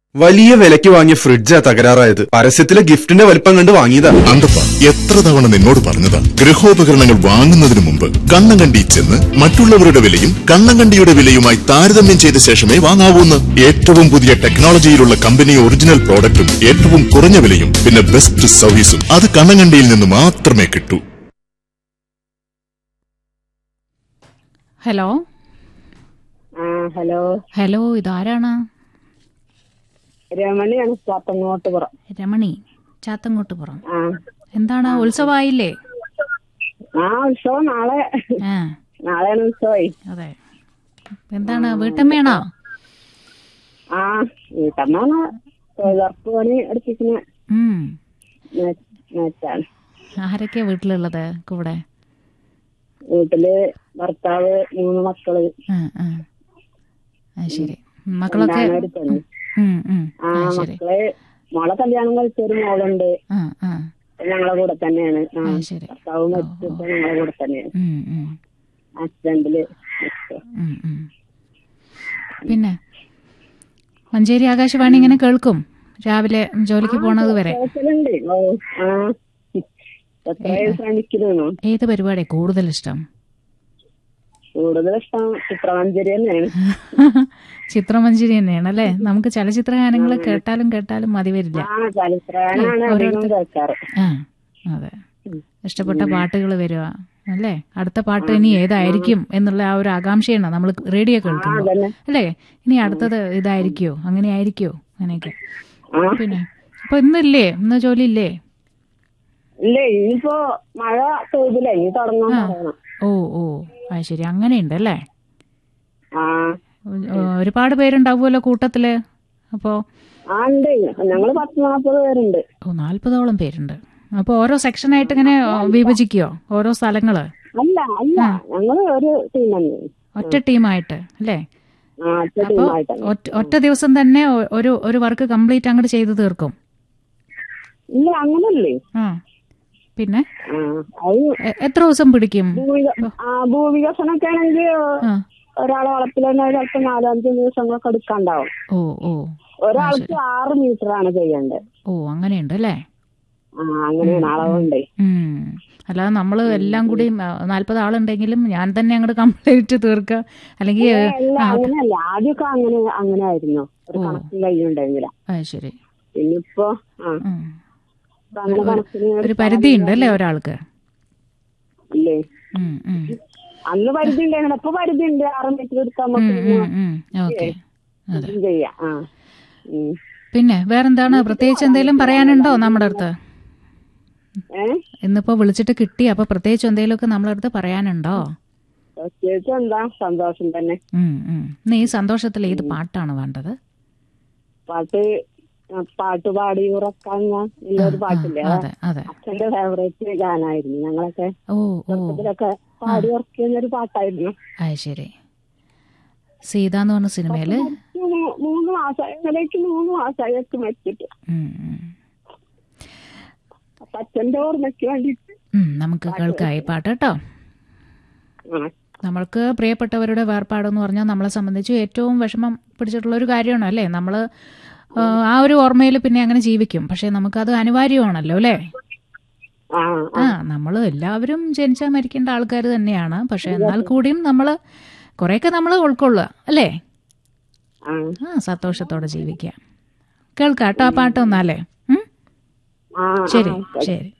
വലിയ വിലയ്ക്ക് വാങ്ങിയ ഫ്രിഡ്ജാ തകരാറായത് പരസ്യത്തിലെ ഗിഫ്റ്റിന്റെ വലിപ്പം കണ്ട് വാങ്ങിയതാ അന്തപ്പ എത്ര തവണ നിന്നോട് പറഞ്ഞതാ ഗൃഹോപകരണങ്ങൾ വാങ്ങുന്നതിന് മുമ്പ് കണ്ണങ്കണ്ടി ചെന്ന് മറ്റുള്ളവരുടെ വിലയും കണ്ണങ്കണ്ടിയുടെ വിലയുമായി താരതമ്യം ചെയ്ത ശേഷമേ വാങ്ങാവൂന്ന് ഏറ്റവും പുതിയ ടെക്നോളജിയിലുള്ള കമ്പനി ഒറിജിനൽ പ്രോഡക്റ്റും ഏറ്റവും കുറഞ്ഞ വിലയും പിന്നെ ബെസ്റ്റ് സർവീസും അത് കണ്ണങ്കണ്ടിയിൽ നിന്ന് മാത്രമേ കിട്ടൂ ഹലോ ആ ഹലോ ഹലോ ഇതാരാണ് രമണിയാണ് ചാത്തങ്ങോട്ട് പുറം രമണി ചാത്തങ്ങോട്ടുപുറം ആ എന്താണ് ഉത്സവമായില്ലേ ആ ഉത്സവം നാളെ ആ നാളെയാണ് ഉത്സവമായി അതെ എന്താണ് വീട്ടമ്മയാണോ ആ വീട്ടമ്മാണ് തൊഴിലുറപ്പ് പണി എടുപ്പിക്കുന്ന ഉം നേറ്റാണ് ആരൊക്കെയാ വീട്ടിലുള്ളത് കൂടെ വീട്ടില് ഭർത്താവ് മൂന്ന് മക്കള് ആ ആ ആ ശരി മക്കളൊക്കെ രണ്ടാണ് ഒരു പെണ്ണ് ഉം, ഉം. ആ ആ ശരി മക്കള് മോളെ കല്യാണം കഴിച്ച ഒരു മോളുണ്ട് ആ ആ ഞങ്ങളെ കൂടെ തന്നെയാണ് ആ ആ ശരി ഭർത്താവ് മരിച്ചിട്ട് ഞങ്ങളെ കൂടെ തന്നെയാണ് ഉം, ഉം, ഹസ്ബൻഡില് ഉം, ഉം. പിന്നെ മഞ്ചേരി ആകാശവാണി ഇങ്ങനെ കേൾക്കും രാവിലെ ജോലിക്ക് പോണത് വരെ കേൾക്കലുണ്ട് ഓ ആ എത്രയും ശ്രമിക്കുന്നു ഏത് പരിപാടിയാ കൂടുതൽ ഇഷ്ടം കൂടുതൽ ഇഷ്ടം ചിത്രമഞ്ചേരി തന്നെയാണ് ചിത്രമഞ്ജരി തന്നെയാണ് അല്ലേ നമുക്ക് ചലച്ചിത്ര ഗാനങ്ങൾ കേട്ടാലും കേട്ടാലും മതി വരില്ല ആ ചലച്ചിത്രഗാനാണ് അധികം കേൾക്കാറ് ആ അതെ ഇഷ്ടപ്പെട്ട പാട്ടുകൾ വരിക അല്ലേ അടുത്ത പാട്ട് ഇനി ഏതായിരിക്കും എന്നുള്ള ആ ഒരു ആകാംക്ഷയാണ് നമ്മൾ റേഡിയോ കേൾക്കുമ്പോൾ അതന്നെ അല്ലേ ഇനി അടുത്തത് ഇതായിരിക്കോ അങ്ങനെ ആയിരിക്കോ അങ്ങനെയൊക്കെ ആ പിന്നെ അപ്പൊ ഇന്നില്ലേ ഇന്ന് ജോലി ഇല്ലേ ഇല്ലേ ഇനിയിപ്പോ മഴ പെയ്തില്ല ഇനി തുടങ്ങാൻ പറയണം ഓ ഓ അത് ശരി അങ്ങനെയുണ്ട് അല്ലേ ആ ഒ- ഒരുപാട് പേരുണ്ടാവുമല്ലോ കൂട്ടത്തില് അപ്പോ ആ ഉണ്ട് ഞങ്ങള് പത്ത് നാപ്പത് പേരുണ്ട് ഓ നാല്പതോളം പേരുണ്ട് അപ്പൊ ഓരോ സെക്ഷനായിട്ട് ഇങ്ങനെ വിഭജിക്കോ ഓരോ സ്ഥലങ്ങള് അല്ല അല്ല ഞങ്ങള് ഒരു ടീം തന്നെ ഒറ്റ ടീമായിട്ട് അല്ലേ ആ ഒറ്റ അപ്പൊ ടീമായിട്ടാണ് ഒറ്റ- ഒറ്റ ദിവസം തന്നെ ഒ- ഒരു ഒരു വർക്ക് കംപ്ലീറ്റ് അങ്ങോട്ട് ചെയ്ത് തീർക്കും ഇല്ല അങ്ങനല്ലേ ആ പിന്നെ ആ അത് എ- എത്ര ദിവസം പിടിക്കും ഭൂവിക- ആ ഭൂവികസനൊക്കെ ആണെങ്കിൽ ആ ഒരാളെ വളപ്പിൽ തന്നെ ചിലപ്പോ നാലഞ്ച് ദിവസങ്ങളൊക്കെ എടുക്കാണ്ടാവും ഓ ഓ ഒരാൾക്ക് ആറ് മീറ്റർ ആണ് ചെയ്യേണ്ടത് ഓ അങ്ങനെയുണ്ട് അല്ലേ ആ അങ്ങനെയാണ് അളവുണ്ടേ ഉം അല്ലാതെ നമ്മൾ എല്ലാം കൂടി നാല്പത് ആളുണ്ടെങ്കിലും ഞാൻ തന്നെ അങ്ങോട്ട് കംപ്ലീറ്റ് തീർക്കുക അല്ലെങ്കിൽ അല്ല അങ്ങനെയല്ല ആദ്യമൊക്കെ അങ്ങനെ അങ്ങനെ ആയിരുന്നു ഒരു കണക്കും കഴിയുണ്ടെങ്കില ആ ശരി പിന്നിപ്പോ ആ ഉം. ഇപ്പൊ അങ്ങനെ കണക്കിന് ഒരു പരിധി ഉണ്ട് അല്ലേ ഒരാൾക്ക് ഇല്ലേ ഉം, ഉം. അന്ന് പരിധി ഉണ്ടായിരുന്നു ഇപ്പൊ പരിധി ഉണ്ട് ആറ് മീറ്റർ എടുക്കാൻ നമുക്ക് ഉം, ഉം. ഓക്കെ അതെ ഇതും ചെയ്യാം ആ ഉം. പിന്നെ വേറെന്താണ് പ്രത്യേകിച്ച് എന്തെങ്കിലും പറയാനുണ്ടോ നമ്മുടെ അടുത്ത് ഏ ഇന്നിപ്പോ വിളിച്ചിട്ട് കിട്ടി അപ്പൊ പ്രത്യേകിച്ച് എന്തെങ്കിലുമൊക്കെ നമ്മുടെ അടുത്ത് പറയാനുണ്ടോ പ്രത്യേകിച്ച് എന്താ സന്തോഷം തന്നെ ഉം, ഉം. ഇന്ന് ഈ സന്തോഷത്തിൽ ഏത് പാട്ടാണ് വേണ്ടത് പാട്ട് ആ, പാട്ട് പാടി ഉറക്കാൻ നല്ലൊരു പാട്ടില്ലേ അത് അതെ അതെ അച്ഛന്റെ ഫേവറേറ്റ് ഗാനായിരുന്നു ഞങ്ങളൊക്കെ ഓ ഓ ചെറുപ്പത്തിലൊക്കെ പാടി ഉറക്കിയൊരു പാട്ടായിരുന്നു അത് ശരി സീത എന്ന് പറഞ്ഞ സിനിമയില് മൂ- മൂന്ന് മാസമായി ഇന്നലേക്ക് മൂന്ന് മാസമായി ഒക്കെ മരിച്ചിട്ട് ഉം, ഉം. അപ്പൊ അച്ഛന്റെ ഓർമ്മയ്ക്ക് വേണ്ടിട്ട് ഉം, നമുക്ക് കേൾക്കാം ഈ പാട്ട് കേട്ടോ ആ നമ്മൾക്ക് പ്രിയപ്പെട്ടവരുടെ വേർപാടെന്ന് പറഞ്ഞാൽ നമ്മളെ സംബന്ധിച്ച് ഏറ്റവും വിഷമം പിടിച്ചിട്ടുള്ള ഒരു കാര്യമാണ് അല്ലേ നമ്മൾ ആ ഒരു ഓർമ്മയിൽ പിന്നെ അങ്ങനെ ജീവിക്കും പക്ഷെ നമുക്കത് അനിവാര്യമാണല്ലോ അല്ലേ ആ ആ നമ്മൾ എല്ലാവരും ജനിച്ചാൽ മരിക്കേണ്ട ആൾക്കാർ തന്നെയാണ് പക്ഷെ എന്നാൽ കൂടിയും നമ്മൾ കുറേയൊക്കെ നമ്മൾ ഉൾക്കൊള്ളുക അല്ലേ ആ ആ സന്തോഷത്തോടെ ജീവിക്കുക കേൾക്കാം കേട്ടോ ആ പാട്ട് ഒന്നാലേ ഉം? ആ ശരി ശരി